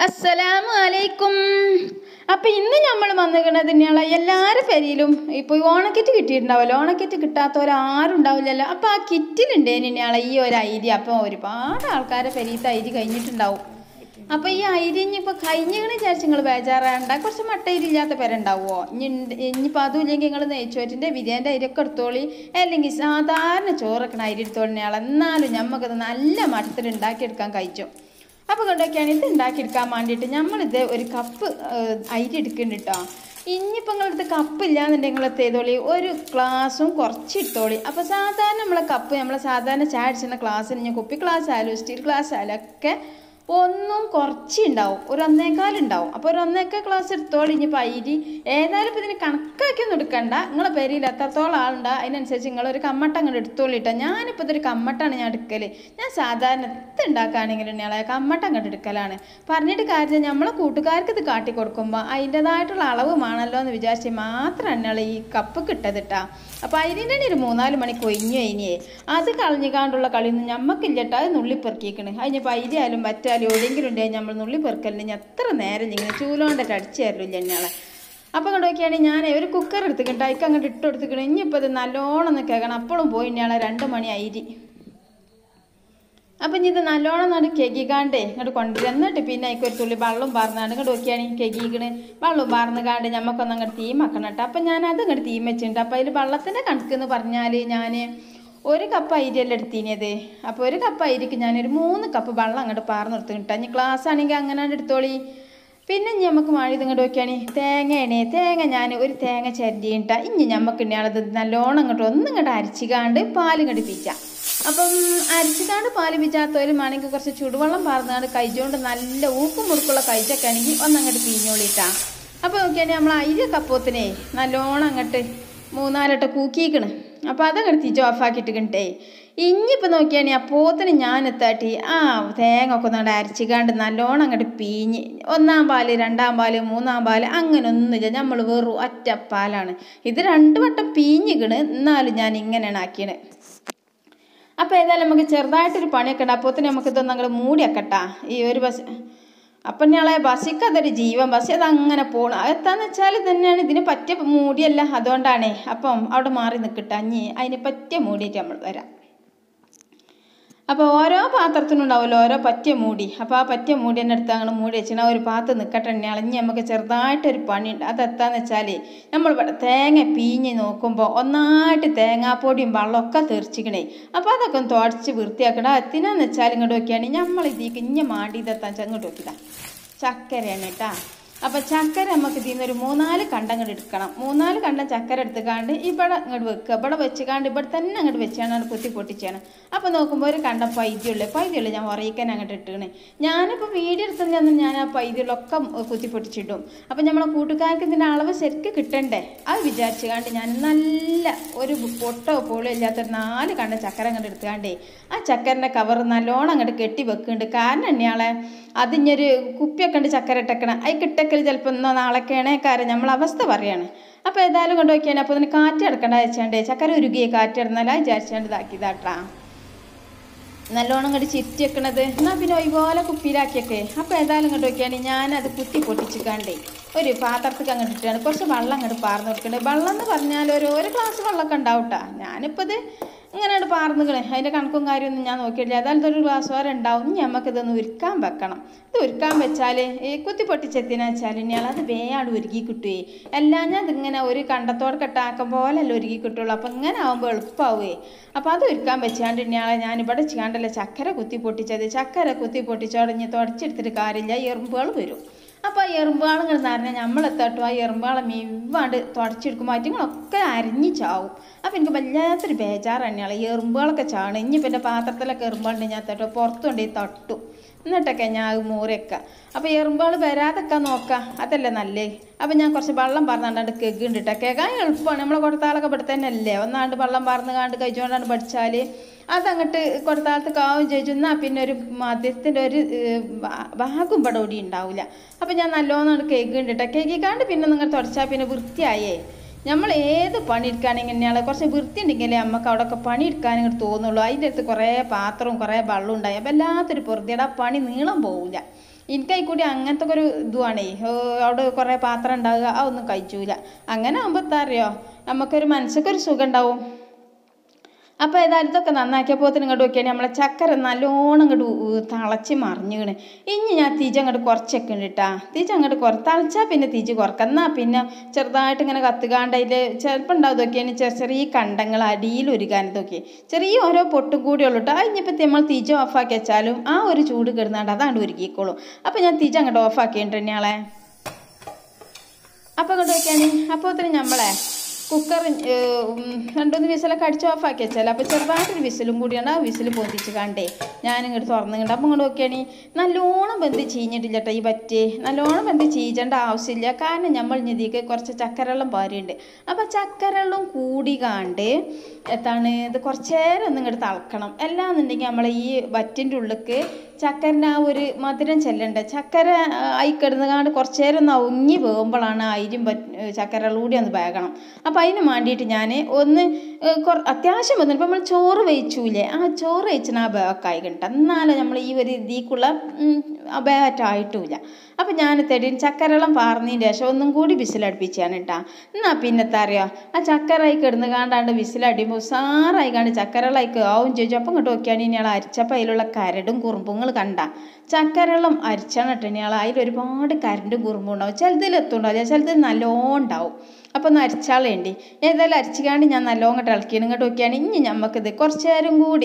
അസ്സലാമു അലൈക്കും അപ്പം ഇന്ന് നമ്മൾ വന്നിരിക്കുന്നത് തന്നെയാണ് എല്ലാവരുടെ പെരിയിലും ഇപ്പോൾ ഈ ഓണക്കിറ്റ് കിട്ടിയിട്ടുണ്ടാവുമല്ലോ ഓണക്കിറ്റ് കിട്ടാത്തവരാരും ഉണ്ടാവില്ലല്ലോ അപ്പോൾ ആ കിറ്റിലുണ്ട് തന്നെയാണ് ഈ ഒരു ഐരി അപ്പം ഒരുപാട് ആൾക്കാരെ പെരിയത്തെ ഐരി കഴിഞ്ഞിട്ടുണ്ടാവും അപ്പോൾ ഈ ഐരി ഇനിയിപ്പോൾ കഴിഞ്ഞിങ്ങനെ വിചാരിച്ച് നിങ്ങൾ ബേജാറാണ്ട കുറച്ച് മട്ടൈരി ഇല്ലാത്ത പേരുണ്ടാവുമോ ഇനി ഉണ്ട്- ഇനിയിപ്പോൾ അതും ഇല്ലെങ്കിൽ നിങ്ങൾ നെയ്ച്ചോറ്റിൻ്റെ ബിരിയാണിൻ്റെ അരിയൊക്കെ എടുത്തോളി അല്ലെങ്കിൽ സാധാരണ ചോറൊക്കെ അരി എടുത്തോളിനെയാൾ എന്നാലും ഞമ്മക്കത് നല്ല മട്ടത്തിൽ ഉണ്ടാക്കിയെടുക്കാൻ കഴിച്ചു അപ്പോൾ കൊണ്ടൊക്കെയാണ് ഇത് ഉണ്ടാക്കിയെടുക്കാൻ വേണ്ടിയിട്ട് നമ്മളിത് ഒരു കപ്പ് ഏഹ്, അരി എടുക്കുന്നുണ്ട് കേട്ടോ ഇനിയിപ്പോൾ നിങ്ങളടുത്ത് കപ്പ് ഇല്ലാന്നുണ്ടെങ്കിൽ നിങ്ങൾ ചെയ്തോളി ഒരു ഗ്ലാസും കുറച്ച് ഇട്ടോളി അപ്പോൾ സാധാരണ നമ്മളെ കപ്പ് നമ്മളെ സാധാരണ ചായ അടിച്ചിരുന്ന ഗ്ലാസ്സിന് ഞാൻ കുപ്പി ഗ്ലാസ് ആയാലും സ്റ്റീൽ ഗ്ലാസ് ആയാലും ഒക്കെ ഒന്നും കുറച്ച് ഉണ്ടാവും ഒരു ഒന്നേകാൽ ഉണ്ടാവും അപ്പോൾ ഒരു ഒന്നേക്കാൽ ഗ്ലാസ് എടുത്തോളി ഇനിയിപ്പോൾ അരി ഏതായാലും ഇപ്പോൾ ഇതിന് കണക്കാക്കിയൊന്നും എടുക്കണ്ട നിങ്ങളെ പേരിൽ എത്രത്തോളം ആളുണ്ട് അതിനനുസരിച്ച് നിങ്ങളൊരു കമ്മട്ട അങ്ങോട്ട് എടുത്തോളിട്ടോ ഞാനിപ്പോൾ ഇതൊരു കമ്മട്ടാണ് ഞാൻ എടുക്കൽ ഞാൻ സാധാരണ ഇത് ഉണ്ടാക്കുകയാണെങ്കിൽ ഞങ്ങളെ കമ്മട്ട അങ്ങോട്ട് എടുക്കലാണ് പറഞ്ഞിട്ട് കാര്യം നമ്മളെ കൂട്ടുകാർക്ക് ഇത് കാട്ടി കൊടുക്കുമ്പോൾ അതിൻ്റെതായിട്ടുള്ള അളവ് വേണമല്ലോ എന്ന് വിചാരിച്ച് മാത്രമാണ് ഞങ്ങൾ ഈ കപ്പ് കിട്ടതിട്ടാ അപ്പോൾ അതിൻ്റെ ഒരു മൂന്നാല് മണി കൊയിഞ്ഞു കഴിഞ്ഞേ അത് കളഞ്ഞുകാണ്ടുള്ള കളിയൊന്നും ഞമ്മക്കില്ലട്ടോ അത് നുള്ളി പെറുക്കിക്കണ് അതിനിപ്പോൾ അരിയായാലും പറ്റാലും എവിടെയെങ്കിലും ഉണ്ടെങ്കിൽ നമ്മൾ നുള്ളി പെറുക്കലിന് എത്ര നേരം ഇങ്ങനെ ചൂലോണ്ടിട്ട് അടിച്ചു തരില്ല ഞങ്ങളെ അപ്പോൾ അങ്ങോട്ട് നോക്കിയാണെങ്കിൽ ഞാൻ ഒരു കുക്കർ എടുത്തിട്ടുണ്ട് അതിക്ക് അങ്ങോട്ട് ഇട്ട് കൊടുത്തിക്കണം ഇനിയിപ്പോൾ ഇത് നല്ലോണം ഒന്ന് കേൾക്കണം അപ്പോഴും പോയി ഇയാളെ രണ്ട് മണി അരി അപ്പം ഇനി ഇത് നല്ലോണം നാട് കെകിക്കാണ്ടേ ഇങ്ങോട്ട് കൊണ്ടുവരും എന്നിട്ട് പിന്നെ അതിക്ക് ഒരു തുള്ളി വെള്ളം പാർന്നാണ്ട് ഇങ്ങോട്ട് നോക്കിയാണ് കെകിക്കണ് വെള്ളം പാർന്ന് കാണ്ട് ഞമ്മക്കൊന്ന് അങ്ങോട്ട് തീ വെക്കണം കേട്ടോ അപ്പം ഞാൻ അത് ഇങ്ങോട്ട് തീ വെച്ചിട്ടുണ്ട് അപ്പം അതിൽ വെള്ളത്തിൻ്റെ കണക്കെന്ന് പറഞ്ഞാൽ ഞാൻ ഒരു കപ്പ് അരിയല്ല എടുത്തിനത് അപ്പോൾ ഒരു കപ്പ് അരിക്ക് ഞാനൊരു മൂന്ന് കപ്പ് വെള്ളം അങ്ങോട്ട് പാർന്ന് കൊടുത്തു കിട്ടാം ഇനി ക്ലാസ് ആണെങ്കിൽ അങ്ങനെ എടുത്തോളി പിന്നെ ഇനി നമുക്ക് മഴ ഇങ്ങോട്ട് നോക്കിയാണ് തേങ്ങയാണ് തേങ്ങ ഞാൻ ഒരു തേങ്ങ ചരണ്ടിയിട്ട ഇനി നമുക്ക് ഇനിയാളത് നല്ലോണം ഇങ്ങോട്ട് ഒന്നും ഇങ്ങോട്ട് അരച്ചിക്കാണ്ട് പാലും ഇങ്ങോട്ട് പിച്ചാം അപ്പം അരിച്ചിക്കാണ്ട് പാല് പിച്ചാത്തവരും ആണെങ്കിൽ കുറച്ച് ചുടുവെള്ളം പാർന്നാണ്ട് കഴിച്ചുകൊണ്ട് നല്ല ഊക്കും മുറുക്കുള്ള കഴിച്ചൊക്കെ ആണെങ്കിൽ ഒന്നങ്ങോട്ട് പിഞ്ഞോളിട്ടാ അപ്പോൾ നോക്കിയാണെങ്കിൽ നമ്മൾ അരി കപ്പോത്തിനെ നല്ലോണം അങ്ങോട്ട് മൂന്നാലട്ട കൂക്കിക്കണ് അപ്പോൾ അതങ്ങോട്ട് തിരിച്ച് ഓഫാക്കിയിട്ട് കിട്ടേ ഇനിയിപ്പോൾ നോക്കിയാണെങ്കിൽ ആ പോത്തിന് ഞാൻ എത്താട്ടി ആ തേങ്ങ ഒക്കെ ഒന്നുകൊണ്ട് അരച്ചിക്കാണ്ട് നല്ലോണം അങ്ങോട്ട് പീഞ്ഞ് ഒന്നാം പാല് രണ്ടാം പാല് മൂന്നാം പാല് അങ്ങനെ ഒന്നുമില്ല നമ്മൾ വെറും ഒറ്റ പാലാണ് ഇത് രണ്ട് വട്ടം പീഞ്ഞിക്കണ് എന്നാലും ഞാൻ ഇങ്ങനെയാണ് ആക്കിയത് അപ്പോൾ ഏതായാലും നമുക്ക് ചെറുതായിട്ടൊരു പണിയൊക്കെ ഉണ്ട് അപ്പോത്തിന് നമുക്ക് ഇതൊന്നും അങ്ങോട്ട് മൂടിയൊക്കെട്ടാ ഈ ഒരു ബസ് അപ്പം ഞങ്ങളെ ബസ്സിക്ക് അതൊരു ജീവൻ ബസ് അത് അങ്ങനെ പോകണം അതെത്താന്ന് വെച്ചാൽ തന്നെയാണ് ഇതിന് പറ്റിയ മൂടിയല്ല അതുകൊണ്ടാണേ അപ്പം അവിടെ മാറി നിൽക്കട്ടെ അഞ്ഞി അതിന് പറ്റിയ മൂടിയിട്ട് നമ്മൾ വരാം അപ്പോൾ ഓരോ പാത്രത്തിനും ഉണ്ടാവുമല്ലോ ഓരോ പറ്റിയ മൂടി അപ്പോൾ ആ പറ്റിയ മൂടി തന്നെ എടുത്ത് അങ്ങനെ മൂടി വെച്ചാൽ ഒരു പാത്രം നിൽക്കട്ടെ എണ്ണ അളഞ്ഞ് നമുക്ക് ചെറുതായിട്ടൊരു പണിയുണ്ട് അതെത്താന്ന് വെച്ചാൽ നമ്മൾ ഇവിടെ തേങ്ങ പീഞ്ഞ് നോക്കുമ്പോൾ ഒന്നായിട്ട് തേങ്ങാപ്പൊടിയും വെള്ളമൊക്കെ തെറിച്ചിക്കണേ അപ്പോൾ അതൊക്കെ ഒന്ന് തുടച്ച് വൃത്തിയാക്കണം എത്തിനാന്ന് വെച്ചാൽ ഇങ്ങോട്ട് നോക്കിയാണെങ്കിൽ നമ്മൾ ഇതിക്ക് ഇഞ്ഞ മാണ്ടി ഇതെത്താൻ ഇങ്ങോട്ട് നോക്കിതാ ചക്കരയാണ് കേട്ടാ അപ്പോൾ ചക്കര നമുക്ക് ഇതിൽ നിന്ന് ഒരു മൂന്നാല് കണ്ടം ഇങ്ങോട്ട് എടുക്കണം മൂന്നാല് കണ്ടം ചക്കര എടുത്തുകാണ്ട് ഇവിടെ ഇങ്ങോട്ട് വെക്കുക ഇവിടെ വെച്ചുകാണ്ട് ഇവിടെ തന്നെ അങ്ങോട്ട് വെച്ചാണ് കുത്തി പൊട്ടിച്ചാണ് അപ്പോൾ നോക്കുമ്പോൾ ഒരു കണ്ടം പൈദ്യുള്ളൂ പൈദ്യുള്ളൂ ഞാൻ ഉറയിക്കാൻ അങ്ങോട്ട് ഇട്ടിക്കണേ ഞാനിപ്പോൾ വീഡിയോ എടുത്തത് ഞാൻ ഞാൻ ആ പൈദ്യുള്ളൊക്കെ കുത്തി പൊട്ടിച്ചിടും അപ്പോൾ നമ്മളെ കൂട്ടുകാർക്ക് ഇതിൻ്റെ അളവ് ശരിക്ക് കിട്ടണ്ടേ അത് വിചാരിച്ചുകാണ്ട് ഞാൻ നല്ല ഒരു പൊട്ടോ പോളോ ഇല്ലാത്തൊരു നാല് കണ്ടം ചക്കര അങ്ങോട്ട് എടുത്തുകാണ്ടേ ആ ചക്കരൻ്റെ കവർ നല്ലോണം അങ്ങോട്ട് കെട്ടി വെക്കുന്നുണ്ട് കാരണം എന്നെയാളെ അതിഞ്ഞൊരു കുപ്പിയൊക്കെ ഉണ്ട് ചക്കര ഇട്ടക്കണം അത് കിട്ടക്കൽ ചിലപ്പോൾ ഇന്നോ നാളെയൊക്കെയാണ് കാര്യം നമ്മൾ അവസ്ഥ പറയാണ് അപ്പോൾ ഏതായാലും കൊണ്ട് നോക്കിയാണ് അപ്പോൾ അതിന് കാറ്റ് കിടക്കണ്ട വെച്ചാണ്ട് ചക്കര ഉരുകിയ കാറ്റ് കിടന്നാലാ വിചാരിച്ചാണ്ട് ഇതാക്കിയതാട്ടാ നല്ലോണം ഇങ്ങോട്ട് ചിറ്റി വെക്കണത് എന്നാൽ പിന്നെ ഒരുപോലെ കുപ്പിയിലാക്കിയൊക്കെ അപ്പോൾ ഏതായാലും ഇങ്ങോട്ട് നോക്കിയാണെങ്കിൽ ഞാനത് കുത്തി പൊട്ടിച്ചിക്കാണ്ടേ ഒരു പാത്രത്തിൽ അങ്ങോട്ട് ഇട്ടാണ് കുറച്ച് വെള്ളം അങ്ങോട്ട് പാർന്ന് കൊടുക്കണ്ടേ വെള്ളം എന്ന് പറഞ്ഞാൽ ഒരു ഒരു ഗ്ലാസ് വെള്ളമൊക്കെ ഉണ്ടാവും കേട്ടോ ഞാനിപ്പോൾ ഇത് ഇങ്ങനെ പാർന്നുകളെ അതിൻ്റെ കണക്കും കാര്യമൊന്നും ഞാൻ നോക്കിയിട്ടില്ല ഏതായാലും ഒരു ഗ്ലാസ് വരെ ഉണ്ടാവും ഇനി നമുക്കിതൊന്ന് ഉരുക്കാൻ വെക്കണം ഇത് ഉരുക്കാൻ വെച്ചാൽ ഈ കുത്തി പൊട്ടിച്ചെത്തിനെന്ന് വെച്ചാൽ ഇനിയാൾ അത് വേയാട് ഉരുകി കിട്ടുവേ എല്ലാം ഞാൻ ഇതിങ്ങനെ ഒരു കണ്ടത്തോടെ കെട്ടാക്കം പോലെയല്ല ഉരുകി കിട്ടുള്ളൂ അപ്പം ഇങ്ങനെ ആകുമ്പോൾ എളുപ്പമാവുകയെ അപ്പോൾ അത് ഉരുക്കാൻ വെച്ചാണ്ട് ഇനിയാളെ ഞാൻ ഇവിടെ ചെയ്യാണ്ടല്ലേ ചക്കര കുത്തി പൊട്ടിച്ചത് ചക്കര കുത്തി പൊട്ടിച്ചോടഞ്ഞ് തുടച്ചെടുത്തിട്ട് കാര്യമില്ല എറുമ്പുകൾ വരും അപ്പോൾ ആ എറുമ്പാളുകൾ എന്ന് പറഞ്ഞാൽ നമ്മളെത്താട്ടും ആ എറുമ്പാളെ മിവാണ്ട് തുടച്ചെടുക്കുമ്പോൾ അറ്റുങ്ങളൊക്കെ അരിഞ്ഞ് ചാവും അപ്പോൾ എനിക്ക് വല്ലാത്തൊരു ബേജാറ് തന്നെയാണ് ഈ എറുമ്പുകളൊക്കെ ചാണ് ഇനി പിന്നെ പാത്രത്തിലൊക്കെ എറുമ്പാളുണ്ട് ഞാൻ തട്ടോ പുറത്തുകൊണ്ട് തട്ടു എന്നിട്ടൊക്കെ ഞാൻ അത് മൂരക്ക അപ്പോൾ എറുമ്പുകൾ വരാതൊക്കെ നോക്കാം അതല്ലേ നല്ലേ അപ്പോൾ ഞാൻ കുറച്ച് വെള്ളം പറഞ്ഞാണ്ട് കെഗ് ഉണ്ടിട്ടാ കേൾക്കാൻ എളുപ്പമാണ് നമ്മളെ കൊടുത്താളൊക്കെ ഇവിടെ തന്നെ അല്ലേ ഒന്നാണ്ട് വെള്ളം പറന്ന് കാണ്ട് കഴിച്ചുകൊണ്ടാണ് പഠിച്ചാൽ അതങ്ങോട്ട് കൊടുത്താളത്ത് കാവും ചോദിച്ചു എന്നാൽ പിന്നെ ഒരു മദ്യത്തിൻ്റെ ഒരു ഏഹ്, ഭാ- ഭാഗം ഇവിടെ ഓടി ഉണ്ടാവില്ല അപ്പം ഞാൻ നല്ലോണം കേക്ക് ഉണ്ടിട്ടാ കേക്കിക്കാണ്ട് പിന്നെ നിങ്ങൾ തുടച്ചാൽ പിന്നെ വൃത്തിയായേ നമ്മൾ ഏത് പണി എടുക്കുകയാണെങ്കിൽ തന്നെയാണ് കുറച്ച് വൃത്തി ഉണ്ടെങ്കിലേ നമുക്ക് അവിടെയൊക്കെ പണി എടുക്കാൻ ഇങ്ങോട്ട് തോന്നുള്ളൂ അതിൻ്റെ അടുത്ത് കുറേ പാത്രവും കുറേ വെള്ളവും ഉണ്ടായി അപ്പം വല്ലാത്തൊരു പൊറുതിയുടെ ആ പണി നീളം പോവില്ല എനിക്കതിൽ കൂടി അങ്ങനത്തെ ഒക്കെ ഒരു ഇതുവാണേ അവിടെ കുറേ പാത്രം ഉണ്ടാവുക അതൊന്നും കഴിച്ചൂല അങ്ങനെ ആകുമ്പോൾ എന്താ അറിയോ നമുക്കൊരു മനസ്സിക്കൊരു സുഖം ഉണ്ടാവും അപ്പോൾ ഏതായാലും ഇതൊക്കെ നന്നാക്കിയപ്പോൾ ഇങ്ങോട്ട് നോക്കിയാൽ നമ്മളെ ചക്കര നല്ലോണം ഇങ്ങോട്ട് തിളച്ച് മറിഞ്ഞുകണ് ഇനി ഞാൻ തീജ അങ്ങോട്ട് കുറച്ചൊക്കെ ഉണ്ട് കേട്ടാ തീജ അങ്ങോട്ട് കുറ തളിച്ചാൽ പിന്നെ തീജ് കുറക്കാം എന്നാൽ പിന്നെ ചെറുതായിട്ട് ഇങ്ങനെ കത്തുകാണ്ട് അതിൽ ചിലപ്പോൾ ഉണ്ടാവും നോക്കിയാൽ ചെറിയ ചെറിയ കണ്ടങ്ങൾ അടിയിൽ ഒരുക്കാൻ നോക്കി ചെറിയ ഓരോ പൊട്ടും കൂടി ഉള്ളൂ കേട്ടോ അതിനിപ്പോൾ നമ്മൾ തീജ ഓഫാക്കി വെച്ചാലും ആ ഒരു ചൂട് കിടന്നാണ്ട് അതാണ്ട് ഒരുക്കിക്കോളും അപ്പോൾ ഞാൻ തീജ അങ്ങോട്ട് ഓഫാക്കിയിട്ട് തന്നെയാളെ അപ്പോൾ അങ്ങോട്ട് നോക്കിയാണ് അപ്പോൾ ഒത്തിരി നമ്മളെ കുക്കർ രണ്ടുമൂന്ന് വിസിലൊക്കെ അടിച്ച് ഓഫാക്കി വെച്ചാൽ അപ്പോൾ ചെറുതായിട്ടൊരു വിസിലും കൂടിയാണ് ആ വിസിൽ പൊന്തിച്ച് കണ്ടേ ഞാനിങ്ങോട്ട് തുറന്നു കണ്ട് അപ്പോൾ ഇങ്ങോട്ട് നോക്കിയാണ് നല്ലോണം ബന്ധി ചീഞ്ഞിട്ടില്ല കേട്ടോ ഈ പറ്റി നല്ലോണം ബന്ധി ചീച്ചേണ്ട ആവശ്യമില്ല കാരണം നമ്മൾ ഇതിക്ക് കുറച്ച് ചക്കരവെള്ളം പാരിയുണ്ട് അപ്പോൾ ചക്കരവെള്ളം കൂടി കാണ്ട് എത്താണ് ഇത് കുറച്ച് നേരം ഒന്ന് ഇങ്ങോട്ട് തിളക്കണം അല്ലാന്നുണ്ടെങ്കിൽ നമ്മൾ ഈ വറ്റിൻ്റെ ഉള്ളിക്ക് ചക്കരൻ്റെ ആ ഒരു മധുരം ചെല്ലണ്ട ചക്കര ആയി കിടന്നുകാണ്ട് കുറച്ച് നേരം ഒന്ന് ഉങ്ങി പോകുമ്പോഴാണ് അരിയും ചക്കര കൂടി ഒന്ന് വേകണം അപ്പോൾ അതിന് വേണ്ടിയിട്ട് ഞാൻ ഒന്ന് കുറ അത്യാവശ്യം വന്നു ഇപ്പം നമ്മൾ ചോറ് വേവിച്ചൂലേ ആ ചോറ് വേവിച്ചിന് ആ ബേക്കായി കിട്ടും എന്നാലും നമ്മൾ ഈ ഒരു ഇതിക്കുള്ള ബേറ്റായിട്ടുമില്ല അപ്പം ഞാൻ തെടി ചക്കരളം പാർന്നതിന് ശേഷം ഒന്നും കൂടി വിസിലടുപ്പിച്ചാണ് കേട്ടാ എന്നാൽ പിന്നത്തെ അറിയോ ആ ചക്കരായി കിടന്ന് കാണ്ടാണ്ട് വിസിലടിയുമ്പോൾ ഉസാറായി കണ്ട് ചക്കരളായിക്ക് ആവും ചോദിച്ചു അപ്പം ഇങ്ങോട്ട് നോക്കിയാണ് ഇനി അരിച്ചപ്പോൾ അതിലുള്ള കരടും കുറുമ്പും നിങ്ങൾ കണ്ട ചക്കരളം അരിച്ചാണ് കേട്ടോ ഇനി അതിൽ ഒരുപാട് കരണ്ടും കുറുമ്പും ഉണ്ടാവും ചിലതിൽ എത്തുണ്ടാവില്ല ചിലതിൽ നല്ലോണം ഉണ്ടാവും അപ്പോൾ ഒന്ന് അരിച്ചാളേണ്ടി ഏതായാലും അരിച്ചുകാണ്ട് ഞാൻ നല്ലോണം ഇങ്ങോട്ട് ഇളക്കി ഇങ്ങോട്ട് നോക്കിയാണ് ഇനി നമുക്കിത് കുറച്ച് നേരം കൂടി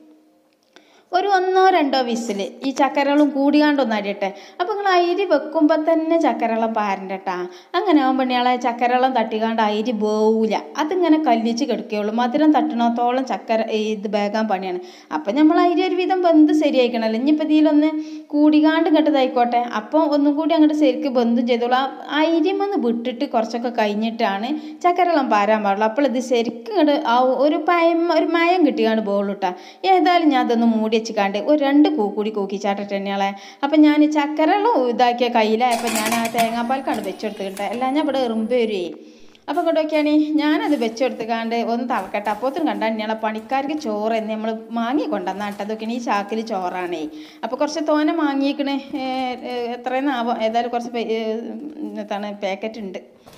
ഒരു ഒന്നോ രണ്ടോ വിസിൽ ഈ ചക്കരകളും കൂടിയാണ്ടൊന്ന് അരിയട്ടെ അപ്പോൾ നിങ്ങൾ അരി വെക്കുമ്പോൾ തന്നെ ചക്കരളം പാരണ്ട കേട്ടാ അങ്ങനെ ആകുമ്പോൾ ഇയാളെ ചക്കരളം തട്ടിക്കാണ്ട് അരി വേവൂല അതിങ്ങനെ കല്ലിച്ച് കിടക്കുകയുള്ളൂ മധുരം തട്ടണത്തോളം ചക്കര ഇത് വേകാൻ പണിയാണ് അപ്പം നമ്മൾ അരി ഒരു വിധം ബന്ധ് ശരിയായിക്കണല്ലോ ഇനിയിപ്പോൾ ഇതിലൊന്ന് കൂടികാണ്ട് ഇങ്ങോട്ടതായിക്കോട്ടെ അപ്പം ഒന്നും കൂടി അങ്ങോട്ട് ശരിക്ക് ബന്ധം ചെയ്തോളൂ ആ അരിമൊന്ന് വിട്ടിട്ട് കുറച്ചൊക്കെ കഴിഞ്ഞിട്ടാണ് ചക്കരളം പാരാൻ പാടുള്ളൂ അപ്പോൾ ഇത് ശരിക്കും ഇങ്ങോട്ട് ആ ഒരു പയം ഒരു മയം കിട്ടിയാണ്ട് ബോളിട്ടാ ഏതായാലും ഞാൻ അതൊന്ന് മൂടി വെച്ചിക്കാണ്ട് ഒരു രണ്ട് കൂ കൂടി കൂക്കിച്ചാട്ടിട്ട് തന്നെയാളെ അപ്പം ഞാൻ ചക്കരളം ഇതാക്കിയ കയ്യിലായപ്പോൾ ഞാൻ ആ തേങ്ങാപ്പാൽ കണ്ട് വെച്ചെടുത്തിട്ട് അല്ല ഞാൻ ഇവിടെ എറുമ്പ് വരുവേ അപ്പോൾ ഇങ്ങോട്ട് നോക്കിയാണ് ഞാനത് വെച്ചെടുത്തുകാണ്ട് ഒന്ന് തളക്കട്ടെ അപ്പോഴത്തേനും കണ്ടാൽ ഞങ്ങളെ പണിക്കാർക്ക് ചോറ് എന്ന് നമ്മൾ മാങ്ങി കൊണ്ടുവന്നാട്ട് അതൊക്കെ ഈ ചാക്കിൽ ചോറാണേ അപ്പോൾ കുറച്ച് തോനെ മാങ്ങിയേക്കണേ എത്രയെന്നാവാം ഏതായാലും കുറച്ച് എന്താണ് പാക്കറ്റ് ഉണ്ട്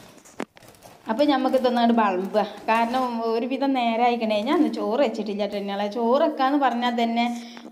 അപ്പോൾ നമുക്ക് തന്നാണ്ട് ബൾബ് കാരണം ഒരുവിധം നേരമായിക്കണേ ഞാൻ ഇന്ന് ചോറ് വെച്ചിട്ടില്ല ടെന്നാളെ ചോറ് വെക്കാന്ന് പറഞ്ഞാൽ തന്നെ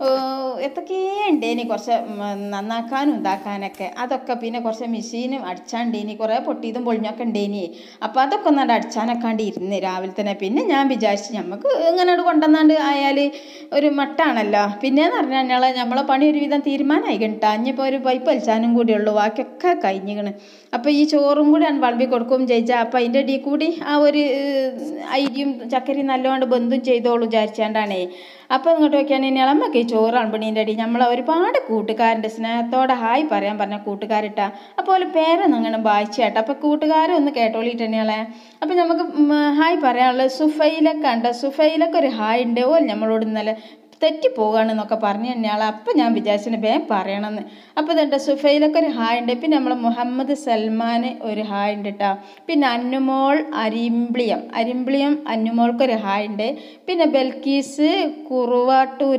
എന്തൊക്കെയുണ്ടേനി കുറച്ച് നന്നാക്കാനും ഇതാക്കാനൊക്കെ അതൊക്കെ പിന്നെ കുറച്ച് മെഷീനും അടിച്ചാണ്ടേനി കുറേ പൊട്ടിയതും പൊളിഞ്ഞൊക്കെ ഉണ്ടേനി അപ്പോൾ അതൊക്കെ ഒന്നാണ്ട് അടിച്ചാനൊക്കാണ്ട് ഇരുന്ന് രാവിലെ തന്നെ പിന്നെ ഞാൻ വിചാരിച്ചു നമുക്ക് ഇങ്ങനെ കൊണ്ടുവന്നാണ്ട് ആയാൽ ഒരു മട്ടാണല്ലോ പിന്നെയെന്ന് പറഞ്ഞാൽ ഞങ്ങളെ നമ്മളെ പണി ഒരുവിധം തീരുമാനമായി കിട്ടാ ഇനിയിപ്പോൾ ഒരു പൈപ്പ് വലിച്ചാനും കൂടി ഉള്ളൂ ബാക്കിയൊക്കെ കഴിഞ്ഞിക്കണ് അപ്പോൾ ഈ ചോറും കൂടി ആണ് വിളമ്പി കൊടുക്കും ചോദിച്ചാൽ അപ്പോൾ അതിൻ്റെ ഇടയിൽ കൂടി ആ ഒരു അരിയും ചക്കരയും നല്ലോണം ബന്ധം ചെയ്തോളൂ വിചാരിച്ചാണ്ടാണേ അപ്പോൾ ഇങ്ങോട്ട് നോക്കിയാൽ ഇനി നമുക്ക് ഈ ചോറ് അമ്പണീൻ്റെ അടി നമ്മൾ ഒരുപാട് കൂട്ടുകാരുടെ സ്നേഹത്തോടെ ഹായ് പറയാൻ പറഞ്ഞ കൂട്ടുകാരിട്ടാ അപ്പോൾ പേരൊന്നും അങ്ങനെ വായിച്ചേട്ടാ അപ്പോൾ കൂട്ടുകാരെ ഒന്ന് കേട്ടോളിട്ട് തന്നെയാളെ അപ്പോൾ നമുക്ക് ഹായ് പറയാനുള്ളത് സുഫൈലൊക്കെ ഉണ്ട് സുഫൈലൊക്കെ ഒരു ഹായ് ഉണ്ട് ഓൽ നമ്മളോട് ഇന്നലെ തെറ്റിപ്പോവുകയാണെന്നൊക്കെ പറഞ്ഞു തന്നെയാൾ അപ്പം ഞാൻ വിചാരിച്ചിന് വേഗം പറയണമെന്ന് അപ്പോൾ ഇതുണ്ട് സുഫൈലൊക്കെ ഒരു ഹായ് ഉണ്ട് പിന്നെ നമ്മൾ മുഹമ്മദ് സൽമാൻ ഒരു ഹായ് ഉണ്ട് കേട്ടോ പിന്നെ അന്നുമോൾ അരിമ്പിളിയം അരിമ്പിളിയം അന്നുമോൾക്കൊരു ഹായ് ഉണ്ട് പിന്നെ ബൽക്കീസ് കുറുവാട്ടൂർ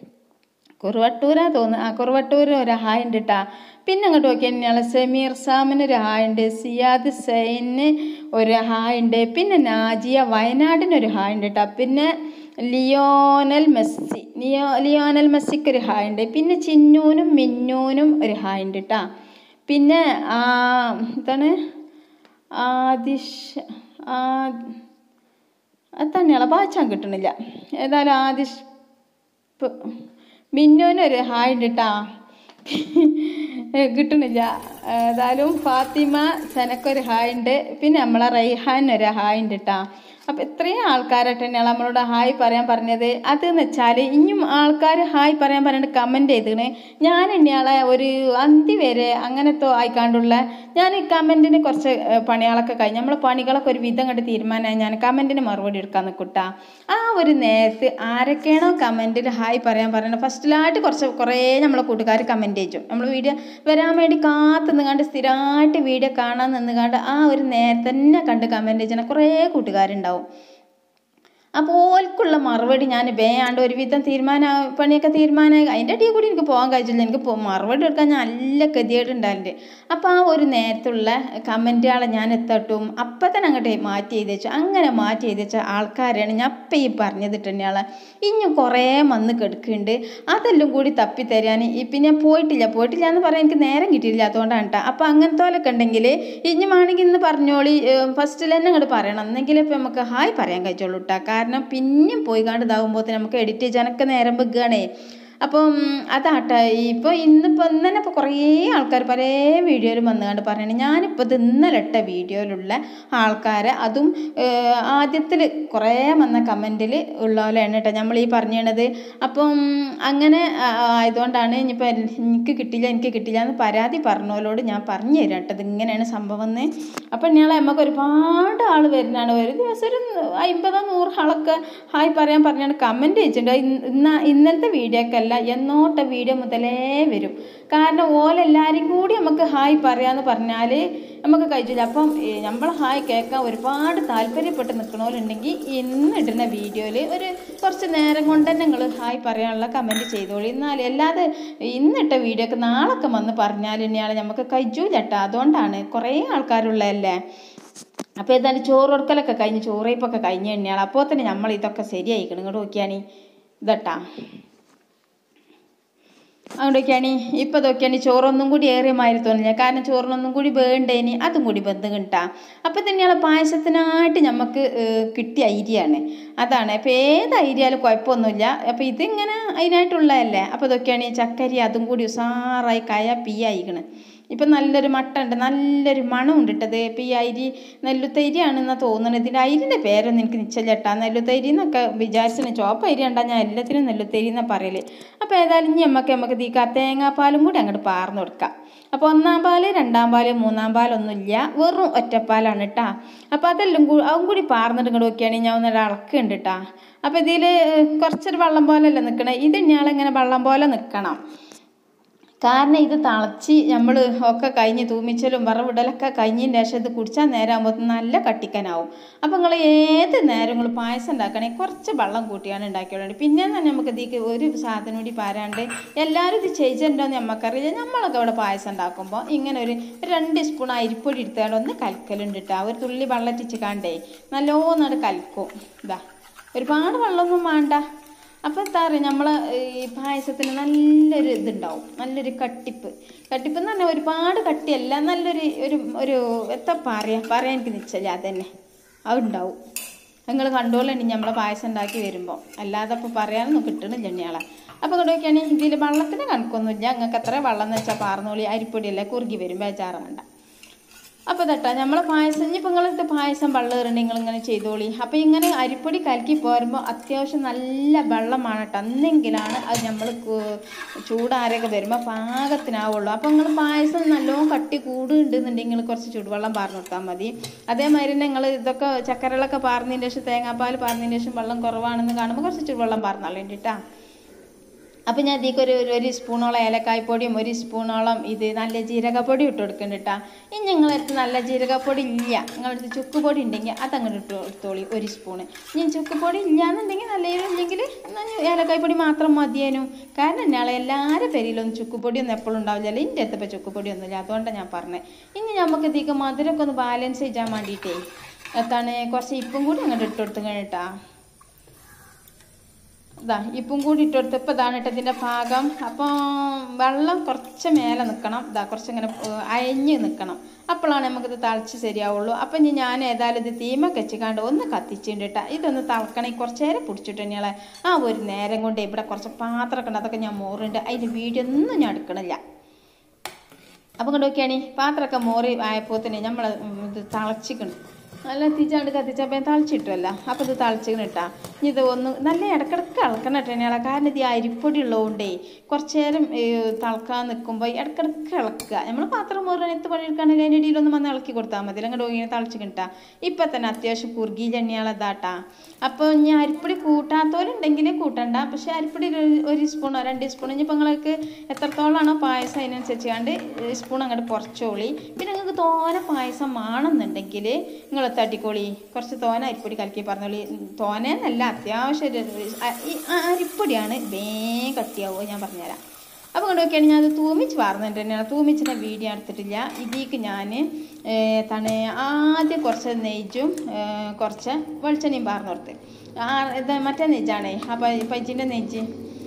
കുറുവട്ടൂരാ തോന്നുന്നു ആ കുറുവട്ടൂർ ഒരു ഹായ് ഉണ്ട് കേട്ടാ പിന്നെ അങ്ങോട്ട് നോക്കിയാൽ ഞങ്ങൾ സമീർ സാമിന് ഒരു ഹായ് ഉണ്ട് സിയാദ് സൈന് ഒരു ഹായ് ഉണ്ട് പിന്നെ നാജിയ വയനാടിനൊരു ഹായ് ഉണ്ട് കേട്ടോ പിന്നെ ലിയോനൽ മെസ്സി ലിയോ ലിയോനൽ മെസ്സിക്ക് ഒരു ഹായ് ഉണ്ട് പിന്നെ ചിന്നൂനും മിന്നൂനും ഒരു ഹായ് ഉണ്ട് കേട്ടോ പിന്നെ എന്താണ് ആദിഷ് ആ അത് തന്നെയാണ് വായിച്ചാൻ കിട്ടണില്ല ഏതായാലും ആദിഷ് മിന്നൂനൊരു ഹായ് ഉണ്ട് കേട്ടാ കിട്ടണില്ല ഏതായാലും ഫാത്തിമ സനക്കൊരു ഹായ് ഉണ്ട് പിന്നെ നമ്മളെ റൈഹാനൊരു ഹായ് ഉണ്ട് കേട്ടാ അപ്പം ഇത്രയും ആൾക്കാരായിട്ട് തന്നെയാണ് നമ്മളോട് ഹായ് പറയാൻ പറഞ്ഞത് അതെന്ന് വെച്ചാൽ ഇനിയും ആൾക്കാർ ഹായ് പറയാൻ പറഞ്ഞിട്ട് കമൻറ്റ് ചെയ്തിന് ഞാൻ ഇനിയാളെ ഒരു അന്തി വരെ അങ്ങനത്തെ ആയിക്കാണ്ടുള്ള ഞാൻ ഈ കമൻറ്റിന് കുറച്ച് പണികളൊക്കെ കഴിഞ്ഞ് നമ്മൾ പണികളൊക്കെ ഒരു വിധം കണ്ട് തീരുമാനമായി ഞാൻ കമൻറ്റിന് മറുപടി എടുക്കാൻ നിൽക്കുട്ടാ ആ ഒരു നേരത്ത് ആരൊക്കെയാണോ കമൻറ്റിൽ ഹായ് പറയാൻ പറയുന്നത് ഫസ്റ്റിലായിട്ട് കുറച്ച് കുറേ നമ്മളെ കൂട്ടുകാർ കമൻറ്റ് ചെയ്യും നമ്മൾ വീഡിയോ വരാൻ വേണ്ടി കാത്ത് നിന്നുകാണ്ട് സ്ഥിരമായിട്ട് വീഡിയോ കാണാൻ നിന്നുകാണ്ട് ആ ഒരു നേരത്തെ തന്നെ കണ്ട് കമൻറ്റ് ചെയ്യുന്ന കുറേ കൂട്ടുകാരുണ്ടാവും അപ്പോൾ ഓൽക്കുള്ള മറുപടി ഞാൻ വേയാണ്ട് ഒരുവിധം തീരുമാന പണിയൊക്കെ തീരുമാനമായി അതിൻ്റെ അടിയിൽ കൂടി എനിക്ക് പോകാൻ കഴിച്ചില്ല എനിക്ക് പോ- മറുപടി എടുക്കാൻ ഞാൻ നല്ല ഗതികേട് ഉണ്ടായിട്ടുണ്ട് അപ്പോൾ ആ ഒരു നേരത്തുള്ള കമൻറ്റുകളെ ഞാൻ എത്തട്ടും അപ്പം തന്നെ അങ്ങോട്ട് മാറ്റി എഴുതി വെച്ചു അങ്ങനെ മാറ്റി എഴുതി വെച്ച ആൾക്കാരെയാണ് ഞാൻ അപ്പം ഈ പറഞ്ഞത് തന്നെയാളെ ഇനിയും കുറേ വന്ന് കെടുക്കുന്നുണ്ട് അതെല്ലാം കൂടി തപ്പി തരാൻ ഇപ്പം ഞാൻ പോയിട്ടില്ല പോയിട്ടില്ല എന്ന് പറയാൻ എനിക്ക് നേരം കിട്ടിയില്ല അതുകൊണ്ടാണ് കേട്ടോ അപ്പോൾ അങ്ങനത്തെ ഉണ്ടെങ്കിൽ ഇനി വേണമെങ്കിൽ ഇന്ന് പറഞ്ഞോളി ഫസ്റ്റിൽ തന്നെ അങ്ങോട്ട് പറയണം എന്നെങ്കിലേ ഇപ്പം നമുക്ക് ഹായ് പറയാൻ കഴിച്ചുള്ളൂ കേട്ടോ കാരണം പിന്നെയും പോയി കണ്ട് ഇതാകുമ്പോൾ നമുക്ക് എഡിറ്റ് ചെയ്യാനൊക്കെ നേരം വെക്കുകയാണേ അപ്പം അതാട്ടെ ഇപ്പോൾ ഇന്നിപ്പോൾ ഇന്നലെ ഇപ്പോൾ കുറേ ആൾക്കാർ പല വീഡിയോയിലും വന്നുകൊണ്ട് പറയണേ ഞാനിപ്പോൾ ഇത് ഇന്നലെ ഇട്ട വീഡിയോയിലുള്ള ആൾക്കാരെ അതും ആദ്യത്തിൽ കുറേ വന്ന കമൻറ്റിൽ ഉള്ള പോലെയാണ് കേട്ടോ നമ്മൾ ഈ പറഞ്ഞത് അപ്പം അങ്ങനെ ആ, ആയതുകൊണ്ടാണ് ഇനിയിപ്പോൾ എനിക്ക് കിട്ടില്ല എനിക്ക് കിട്ടില്ല എന്ന് പരാതി പറഞ്ഞവരോട് ഞാൻ പറഞ്ഞു തരാം കേട്ടോ ഇത് ഇങ്ങനെയാണ് സംഭവം എന്ന് അപ്പം ഞങ്ങൾ നമുക്ക് ഒരുപാട് ആൾ വരുന്നതാണ് ഒരു ദിവസം ഒരു അമ്പതോ നൂറ് ആളൊക്കെ ഹായ് പറയാൻ പറഞ്ഞാണ് കമൻറ്റ് ചെയ്തിട്ടുണ്ട് ഇന്ന് ഇന്ന ഇന്നലത്തെ വീഡിയോ ഒക്കെ അല്ല എന്നോട്ട വീഡിയോ മുതലേ വരും കാരണം ഓലെല്ലാവരും കൂടി നമുക്ക് ഹായ് പറയാന്ന് പറഞ്ഞാൽ നമുക്ക് കഴിച്ചില്ല അപ്പം നമ്മൾ ഹായ് കേൾക്കാൻ ഒരുപാട് താല്പര്യപ്പെട്ട് നിൽക്കണവരുണ്ടെങ്കിൽ ഇന്ന് ഇടുന്ന വീഡിയോയിൽ ഒരു കുറച്ച് നേരം കൊണ്ട് തന്നെ നിങ്ങൾ ഹായ് പറയാനുള്ള കമൻറ്റ് ചെയ്തോളി എന്നാൽ അല്ലാതെ ഇന്നിട്ട വീഡിയോ ഒക്കെ നാളൊക്കെ വന്ന് പറഞ്ഞാൽ തന്നെയാണ് നമുക്ക് കഴിച്ചൂല കേട്ടോ അതുകൊണ്ടാണ് കുറേ ആൾക്കാരുള്ളതല്ലേ അപ്പോൾ ഏതായാലും ചോറ് കൊടുക്കലൊക്കെ കഴിഞ്ഞ് ചോറയിപ്പൊക്കെ കഴിഞ്ഞ് തന്നെയാണ് അപ്പോൾ തന്നെ നമ്മൾ ഇതൊക്കെ ശരിയായിക്കണം ഇങ്ങോട്ട് നോക്കിയാണ് ഇതട്ടാ അതുകൊണ്ടൊക്കെയാണ് ഇപ്പോൾ നോക്കിയാണ് ചോറൊന്നും കൂടി ഏറിയ മാതിരി തോന്നില്ല കാരണം ചോറിനൊന്നും കൂടി വേണ്ടേനി അതും കൂടി ബന്ധം കിട്ടാം അപ്പോൾ തന്നെയാണ് പായസത്തിനായിട്ട് നമുക്ക് ഏഹ്, കിട്ടിയ ഐരിയാണ് അതാണ് അപ്പോൾ ഏത് ഐരിയാലും കുഴപ്പമൊന്നുമില്ല അപ്പോൾ ഇതിങ്ങനെ അതിനായിട്ടുള്ളതല്ലേ അപ്പോൾ ഇതൊക്കെയാണ് ഈ ചക്കരി അതും കൂടി ഉസാറായി കയ പിയായിക്കണ് ഇപ്പം നല്ലൊരു മട്ട ഉണ്ട് നല്ലൊരു മണം ഉണ്ട് ഇട്ടത് ഇപ്പം ഈ അരി നെല്ലുത്തരിയാണെന്നാ തോന്നുന്നത് ഇതിൻ്റെ അരിൻ്റെ പേരൊന്നും എനിക്ക് നിശ്ചയില്ല കേട്ടോ നെല്ലുത്തരി എന്നൊക്കെ വിചാരിച്ചിന് ചോപ്പ് അരി ഉണ്ടാ ഞാൻ എല്ലാത്തിനും നെല്ലുത്തരി എന്നാ പറയല് അപ്പോൾ ഏതായാലും ഇനി നമുക്ക് നമുക്ക് തീക്ക തേങ്ങാപ്പാലും കൂടി അങ്ങോട്ട് പാർന്ന് കൊടുക്കാം അപ്പോൾ ഒന്നാം പാല് രണ്ടാം പാല് മൂന്നാം പാലൊന്നുമില്ല വെറും ഒറ്റപ്പാലാണ് കേട്ടാ അപ്പോൾ അതെല്ലാം കൂടി അതും കൂടി പാർന്നിട്ട് ഇങ്ങോട്ട് നോക്കിയാണെങ്കിൽ ഞാൻ ഒന്നൊരു അളക്കുണ്ട് കേട്ടാ അപ്പോൾ ഇതിൽ കുറച്ചൊരു വെള്ളം പോലെയല്ല നിൽക്കണേ ഇത് ഇങ്ങനെ വെള്ളം പോലെ നിൽക്കണം കാരണം ഇത് തിളച്ച് നമ്മൾ ഒക്കെ കഴിഞ്ഞ് തൂമിച്ചലും വറവിടലൊക്കെ കഴിഞ്ഞതിന് ശേഷം ഇത് കുടിച്ചാൽ നേരമാകുമ്പോൾ നല്ല കട്ടിക്കനാവും അപ്പോൾ നിങ്ങൾ ഏത് നേരം നിങ്ങൾ പായസം ഉണ്ടാക്കണമെങ്കിൽ കുറച്ച് വെള്ളം കൂട്ടിയാണ് ഉണ്ടാക്കിയോളൂ പിന്നെ തന്നെ നമുക്ക് ഇതിക്ക് ഒരു സാധനം കൂടി പാരാണ്ട് എല്ലാവരും ഇത് ചെയ്തിട്ടുണ്ടോ എന്ന് നമുക്കറിയില്ല നമ്മളൊക്കെ ഇവിടെ പായസം ഉണ്ടാക്കുമ്പോൾ ഇങ്ങനെ ഒരു ഒരു രണ്ട് സ്പൂൺ അരിപ്പൊടി എടുത്താൽ ഒന്ന് കലക്കലുണ്ട് കേട്ടോ ഒരു തുള്ളി വെള്ളം ഇട്ടിച്ച് കാണ്ടേ നല്ലോണം കലക്കും ഇതാ ഒരുപാട് വെള്ളമൊന്നും വേണ്ട അപ്പോൾ എന്താ പറയുക നമ്മൾ ഈ പായസത്തിന് നല്ലൊരു ഇതുണ്ടാവും നല്ലൊരു കട്ടിപ്പ് കട്ടിപ്പ് എന്ന് പറഞ്ഞാൽ ഒരുപാട് കട്ടിയല്ല നല്ലൊരു ഒരു ഒരു എത്ര പറയാ പറയാൻ എനിക്ക് നിശ്ചയില്ല അതന്നെ അതുണ്ടാവും നിങ്ങൾ കണ്ടോളണ്ടി നമ്മളെ പായസം ഉണ്ടാക്കി വരുമ്പോൾ അല്ലാതെ അപ്പോൾ പറയാനൊന്നും കിട്ടണില്ല ഇനിയാളെ അപ്പോൾ കൊണ്ടുപോയിക്കാണെങ്കിൽ ഇതിൽ വെള്ളത്തിന് കണക്കൊന്നുമില്ല നിങ്ങൾക്ക് എത്ര വെള്ളം എന്ന് വെച്ചാൽ പാർന്നോളി അരിപ്പൊടിയല്ലേ കുറുകി വരും ബേജാറ് വേണ്ട അപ്പോൾ തട്ടാ നമ്മളെ പായസം ഇനിയിപ്പോൾ നിങ്ങളിത് പായസം വെള്ളം ഇറങ്ങി നിങ്ങൾ ഇങ്ങനെ ചെയ്തോളി അപ്പോൾ ഇങ്ങനെ അരിപ്പൊടി കലക്കി പോരുമ്പോൾ അത്യാവശ്യം നല്ല വെള്ളമാണ് കേട്ടോ എന്നെങ്കിലാണ് അത് നമ്മൾ ചൂടാരൊക്കെ വരുമ്പോൾ പാകത്തിനാവുള്ളൂ അപ്പോൾ നിങ്ങൾ പായസം നല്ലോണം കട്ടി കൂടുന്നുണ്ടെന്നുണ്ടെങ്കിൽ കുറച്ച് ചൂടുവെള്ളം പാർന്ന് കൊടുത്താൽ മതി അതേമാതിരി തന്നെ നിങ്ങൾ ഇതൊക്കെ ചക്കരകളൊക്കെ പാർന്നതിന് ശേഷം തേങ്ങാപ്പാൽ പാർന്നതിന് ശേഷം വെള്ളം കുറവാണെന്ന് കാണുമ്പോൾ കുറച്ച് ചൂടുവെള്ളം പാർന്നാൾ വേണ്ടിയിട്ടാ അപ്പം ഞാൻ ഇതിലേക്ക് ഒരു ഒരു- ഒരു സ്പൂണോളം ഏലക്കായ്പ്പൊടിയും ഒരു സ്പൂണോളം ഇത് നല്ല ജീരകപ്പൊടി ഇട്ട് കൊടുക്കുന്നുണ്ട് കേട്ടോ ഇനി നിങ്ങളടുത്ത് നല്ല ജീരകപ്പൊടി ഇല്ല നിങ്ങളടുത്ത് ചുക്കുപൊടി ഉണ്ടെങ്കിൽ അതങ്ങോട്ട് ഇട്ട് എടുത്തോളി ഒരു സ്പൂണ് ഇനി ചുക്കുപൊടി ഇല്ല എന്നുണ്ടെങ്കിൽ നല്ല ഇല്ലെങ്കിൽ എന്നാൽ ഏലക്കായ്പ്പൊടി മാത്രം മതിയേനും കാരണം എന്നാളെ എല്ലാവരുടെ പേരിലൊന്നും ചുക്കുപൊടിയൊന്നും എപ്പോഴും ഉണ്ടാവില്ല എൻ്റെ അടുത്തപ്പോൾ ചുക്കുപൊടി ഒന്നുമില്ല അതുകൊണ്ടാണ് ഞാൻ പറഞ്ഞത് ഇനി നമുക്ക് ഇതിലേക്ക് മധുരമൊക്കെ ഒന്ന് ബാലൻസ് ചെയ്യാൻ വേണ്ടിയിട്ടേ എത്താണ് കുറച്ച് ഇപ്പം കൂടി അങ്ങോട്ട് ഇട്ട് കൊടുത്തു കേട്ടാ ഇതാ ഇപ്പം കൂടി ഇട്ടെടുത്ത് ഇപ്പം ഇതാണ് കേട്ടോ ഇതിൻ്റെ ഭാഗം അപ്പോൾ വെള്ളം കുറച്ച് മേലെ നിൽക്കണം ഇതാ കുറച്ചിങ്ങനെ ഏഹ്, അയഞ്ഞ് നിൽക്കണം അപ്പോഴാണ് നമുക്കിത് തിളച്ച് ശരിയാവുള്ളൂ അപ്പം ഇനി ഞാൻ ഏതായാലും ഇത് തീമ കച്ചിക്കാണ്ട് ഒന്ന് കത്തിച്ചിട്ടുണ്ട് കേട്ടോ ഇതൊന്ന് തിളക്കണേ കുറച്ച് നേരം പിടിച്ചിട്ട് തന്നെയാളെ ആ ഒരു നേരം കൊണ്ട് ഇവിടെ കുറച്ച് പാത്രമൊക്കെ ഉണ്ട് അതൊക്കെ ഞാൻ മോറുണ്ട് അതിൻ്റെ വീഡിയോ ഒന്നും ഞാൻ എടുക്കണില്ല അപ്പം കൊണ്ട് നോക്കിയാണി പാത്രമൊക്കെ മോറി ആയപ്പോൾ തന്നെ നമ്മൾ ഇത് തിളച്ചിക്കണം നല്ല തിച്ചാണ്ട് കത്തിച്ചപ്പോൾ തിളച്ചിട്ടുമല്ല അപ്പോൾ ഇത് തിളച്ചിക്കണം ഇട്ടാ ഇനി ഇത് ഒന്ന് നല്ല ഇടക്കിടക്ക് ഇളക്കണം കേട്ടോ ഇനിയാളെ കാരണം ഇത് ഈ അരിപ്പൊടി ഉള്ളതുകൊണ്ടേ കുറച്ച് നേരം ഏ, തിളക്കാൻ നിൽക്കുമ്പോൾ ഇടക്കിടക്ക് ഇളക്കുക നമ്മൾ പാത്രം മോറുകയാണ് എത്ത് പണിയെടുക്കുകയാണെങ്കിൽ അതിൻ്റെ ഇടയിലൊന്ന് വന്ന് ഇളക്കി കൊടുത്താൽ മതി അങ്ങോട്ട് ഇങ്ങനെ തിളച്ചിക്കിട്ടാ ഇപ്പം തന്നെ അത്യാവശ്യം കുറുകി ജണ്ണിയാളതാട്ടാ അപ്പോൾ ഇനി അരിപ്പൊടി കൂട്ടാത്തവരുണ്ടെങ്കിൽ കൂട്ടണ്ട പക്ഷേ അരിപ്പൊടി ഒരു- ഒരു സ്പൂണോ രണ്ട് സ്പൂൺ ഇനിയിപ്പോൾ നിങ്ങൾക്ക് എത്രത്തോളമാണോ പായസം അതിനനുസരിച്ച് കണ്ട് സ്പൂൺ അങ്ങോട്ട് കുറച്ചോളി പിന്നെ നിങ്ങൾക്ക് തോനെ പായസം വേണമെന്നുണ്ടെങ്കിൽ നിങ്ങൾ തട്ടിക്കോളി കുറച്ച് തോന അരിപ്പൊടി കലക്കി പറഞ്ഞോളി തോനേന്നല്ല അത്യാവശ്യം ഒരു അ- ഈ അരിപ്പൊടിയാണ് വേഗം കട്ടിയാവുക ഞാൻ പറഞ്ഞുതരാം അപ്പോൾ കൊണ്ട് നോക്കിയാണ് ഞാൻ അത് തൂമിച്ച് വാർന്നിട്ട് തന്നെയാണ് തൂമിച്ചിൻ്റെ വീഡിയോ എടുത്തിട്ടില്ല ഇതിലേക്ക് ഞാൻ തണെ ആദ്യം കുറച്ച് നെയ്ജും ഏ, കുറച്ച് വെളിച്ചെണ്ണയും പാർന്നു കൊടുത്ത് ആ ഇത് മറ്റേ നെയ്ജാണേ ആ പ പൈച്ചിൻ്റെ നെയ്ജ്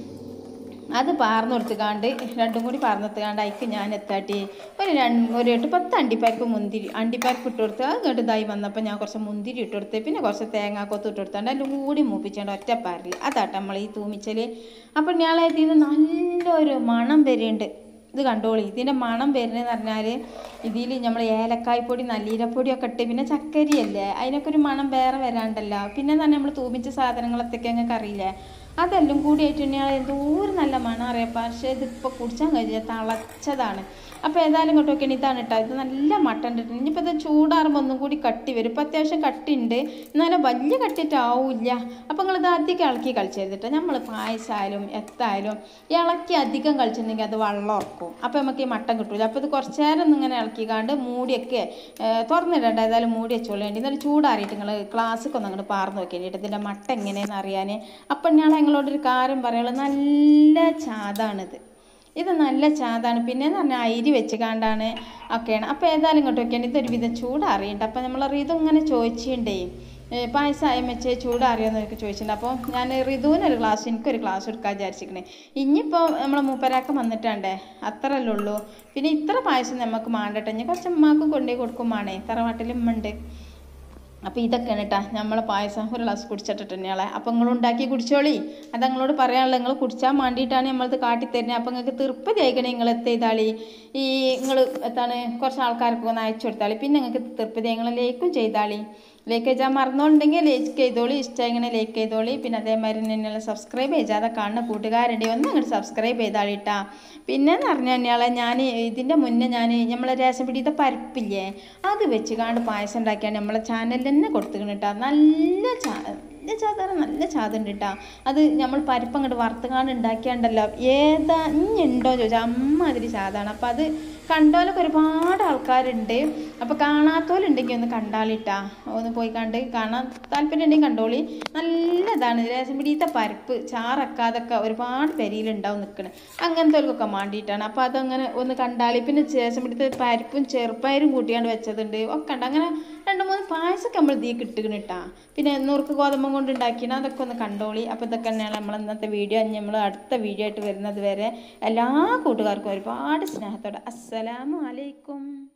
അത് പാർന്നു കൊടുത്തുകാണ്ട് രണ്ടും കൂടി പാർന്നെടുത്തുകാണ്ട് അതിക്ക് ഞാൻ എത്താട്ടി ഒരു രണ്ട് ഒരു എട്ട് പത്ത് അണ്ടിപ്പരിപ്പ് മുന്തിരി അണ്ടിപ്പരിപ്പ് ഇട്ട് കൊടുത്ത് അത് കേട്ട് ഇതായി വന്നപ്പോൾ ഞാൻ കുറച്ച് മുന്തിരി ഇട്ട് കൊടുത്ത് പിന്നെ കുറച്ച് തേങ്ങാക്കൊത്ത് ഇട്ട് കൊടുത്താണ്ട് എല്ലാം കൂടി മൂപ്പിച്ചാണ്ട് ഒറ്റപ്പാരിൽ അതാട്ടെ നമ്മൾ ഈ തൂമിച്ചൽ അപ്പോൾ ഞാൻ ഇതിന് നല്ലൊരു മണം വരുന്നുണ്ട് ഇത് കണ്ടോളി ഇതിൻ്റെ മണം വരുന്നതെന്ന് പറഞ്ഞാൽ ഇതിൽ നമ്മൾ ഏലക്കായ്പ്പൊടി നല്ലീരപ്പൊടിയൊക്കെ ഇട്ട് പിന്നെ ചക്കരിയല്ലേ അതിനൊക്കെ ഒരു മണം വേറെ വരാണ്ടല്ലോ പിന്നെ തന്നെ നമ്മൾ തൂമിച്ച സാധനങ്ങളൊക്കെ ഞങ്ങൾക്ക് അറിയില്ലേ അതെല്ലാം കൂടി ആയിട്ട് തന്നെയാണ് എന്തോ ഒരു നല്ല മണം അറിയാം പക്ഷേ ഇതിപ്പോൾ കുടിച്ചാൽ കഴിഞ്ഞാൽ തിളച്ചതാണ് അപ്പോൾ ഏതായാലും ഇങ്ങോട്ട് നോക്കിയാൽ ഇതാണ് കേട്ടോ ഇത് നല്ല മട്ടൻ ഇട്ടിട്ടുണ്ട് ഇനിയിപ്പോൾ ഇത് ചൂടാറുമ്പോൾ ഒന്നും കൂടി കട്ടി വരും ഇപ്പോൾ അത്യാവശ്യം കട്ടിയുണ്ട് എന്നാലും വലിയ കട്ടിയിട്ടാവില്ല അപ്പോൾ നിങ്ങളിത് അധികം ഇളക്കി കളിച്ചെഴുതിട്ട് നമ്മൾ പായസമായാലും എത്തായാലും ഇളക്കി അധികം കളിച്ചിട്ടുണ്ടെങ്കിൽ അത് വെള്ളം ഉറക്കും അപ്പോൾ നമുക്ക് ഈ മട്ടൻ കിട്ടൂല അപ്പോൾ ഇത് കുറച്ച് നേരം ഒന്ന് ഇങ്ങനെ ഇളക്കിക്കാണ്ട് മൂടിയൊക്കെ ഏ, തുറന്നിടണ്ട ഏതായാലും മൂടി വെച്ചോളേണ്ടി എന്നാലും ചൂടാറിയിട്ട് നിങ്ങൾ ക്ലാസ്സൊക്കെ ഒന്ന് അങ്ങോട്ട് പാർന്ന് നോക്കിയിട്ട് ഇതിൻ്റെ മട്ട എങ്ങനെയാണെന്ന് അറിയാൻ അപ്പം ഞാൻ നിങ്ങളോടൊരു കാര്യം പറയുള്ളൂ നല്ല ചാതാണിത് ഇത് നല്ല ചാതാണ് പിന്നെ എന്ന് പറഞ്ഞാൽ അരി വെച്ച് കാണ്ടാണ് ഒക്കെയാണ് അപ്പോൾ ഏതായാലും ഇങ്ങോട്ട് വെക്കേണ്ടി ഇതൊരു വിധം ചൂടറിയുണ്ട് അപ്പോൾ നമ്മൾ റിതു ഇങ്ങനെ ചോദിച്ചിട്ടുണ്ടേ പായസമായും വെച്ച് ചൂടറിയോന്ന് എനിക്ക് ചോദിച്ചിട്ടുണ്ട് അപ്പോൾ ഞാൻ റിതുവിന് ഒരു ഗ്ലാസ് എനിക്കൊരു ഗ്ലാസ് എടുക്കാൻ വിചാരിച്ചിരിക്കണേ ഇനിയിപ്പോൾ നമ്മൾ മൂപ്പരാക്കം വന്നിട്ടുണ്ടേ അത്രയല്ലേ ഉള്ളൂ പിന്നെ ഇത്ര പായസം നമുക്ക് മാണ്ടട്ടെ ഇനി കുറച്ച് അമ്മമാക്കും കൊണ്ടുപോയി കൊടുക്കും മാണേ തറവാട്ടിൽ ഉമ്മ ഉണ്ട് അപ്പോൾ ഇതൊക്കെയാണ് കേട്ടോ നമ്മളെ പായസം ഒരു ഗ്ലാസ് കുടിച്ചിട്ടിട്ട് തന്നെയാളെ അപ്പോൾ നിങ്ങൾ ഉണ്ടാക്കി കുടിച്ചോളി അത് നിങ്ങളോട് പറയാനുള്ളത് നിങ്ങൾ കുടിച്ചാൽ വേണ്ടിയിട്ടാണ് നമ്മളിത് കാട്ടിത്തരുന്നത് അപ്പോൾ നിങ്ങൾക്ക് തീർപ്പ് ചെയ്യണേ നിങ്ങൾ എത്തിയതാളി ഈ നിങ്ങൾ എത്താണ് കുറച്ച് ആൾക്കാർക്ക് ഒന്ന് അയച്ചു കൊടുത്താളി പിന്നെ നിങ്ങൾക്ക് തീർപ്പ് നിങ്ങൾ ലേക്കും ചെയ്താളി ലേക്ക് ചെയ്താൽ മറന്നോണ്ടെങ്കിൽ ലേക്ക് ചെയ്തോളി ഇഷ്ടമായിങ്ങനെ ലേക്ക് ചെയ്തോളി പിന്നെ അതേമാതിരി തന്നെയുള്ള സബ്സ്ക്രൈബ് ചെയ്യാതെ കാണുന്ന കൂട്ടുകാരുടെ ഒന്ന് അങ്ങോട്ട് സബ്സ്ക്രൈബ് ചെയ്താളിട്ടാ പിന്നെ എന്ന് പറഞ്ഞാൽ തന്നെയാളെ ഞാൻ ഇതിൻ്റെ മുന്നേ ഞാൻ നമ്മളെ രേഷൻ പിടിയത്തെ പരിപ്പില്ലേ അത് വെച്ച് കാണ്ട് പായസം ഉണ്ടാക്കിയാണ് നമ്മളെ ചാനലിൽ തന്നെ കൊടുത്തിക്കണം കേട്ടോ നല്ല ചാ നല്ല ചാതാറ നല്ല ചാതുണ്ട് കേട്ടോ അത് നമ്മൾ പരിപ്പ് അങ്ങോട്ട് വറുത്തുകാണ്ട് ഉണ്ടാക്കിയാണ്ടല്ലോ ഏതാ ഇനിയുണ്ടോ ചോദിച്ചാൽ അമ്മാതിരി ചാതാണ് അപ്പോൾ അത് കണ്ടോലൊക്കെ ഒരുപാട് ആൾക്കാരുണ്ട് അപ്പോൾ കാണാത്തോലുണ്ടെങ്കിൽ ഒന്ന് കണ്ടാളിട്ടാ ഒന്ന് പോയി കണ്ട് കാണാൻ താല്പര്യം ഉണ്ടെങ്കിൽ കണ്ടോളി നല്ലതാണ് രസം പിടിയത്തെ പരിപ്പ് ചാറക്കാതൊക്കെ ഒരുപാട് പെരിയിലുണ്ടാവും നിൽക്കണത് അങ്ങനത്തെ മാണ്ടിയിട്ടാണ് അപ്പോൾ അതങ്ങനെ ഒന്ന് കണ്ടാളി പിന്നെ രസം പിടിത്തെ പരിപ്പും ചെറുപ്പയരും കൂട്ടിയാണ്ട് വെച്ചതുണ്ട് ഒക്കെ ഉണ്ട് അങ്ങനെ രണ്ട് മൂന്ന് പായസമൊക്കെ നമ്മൾ തീ കിട്ടുകയാണ് കേട്ടാ പിന്നെ നൂർക്ക് ഗോതമ്പം കൊണ്ട് ഉണ്ടാക്കിയാണ് അതൊക്കെ ഒന്ന് കണ്ടോളി അപ്പോൾ ഇതൊക്കെ തന്നെയാണ് നമ്മൾ ഇന്നത്തെ വീഡിയോ നമ്മൾ അടുത്ത വീഡിയോ ആയിട്ട് വരുന്നത് വരെ എല്ലാ കൂട്ടുകാർക്കും ഒരുപാട് സ്നേഹത്തോടെ അസ്സലാമു അലൈക്കും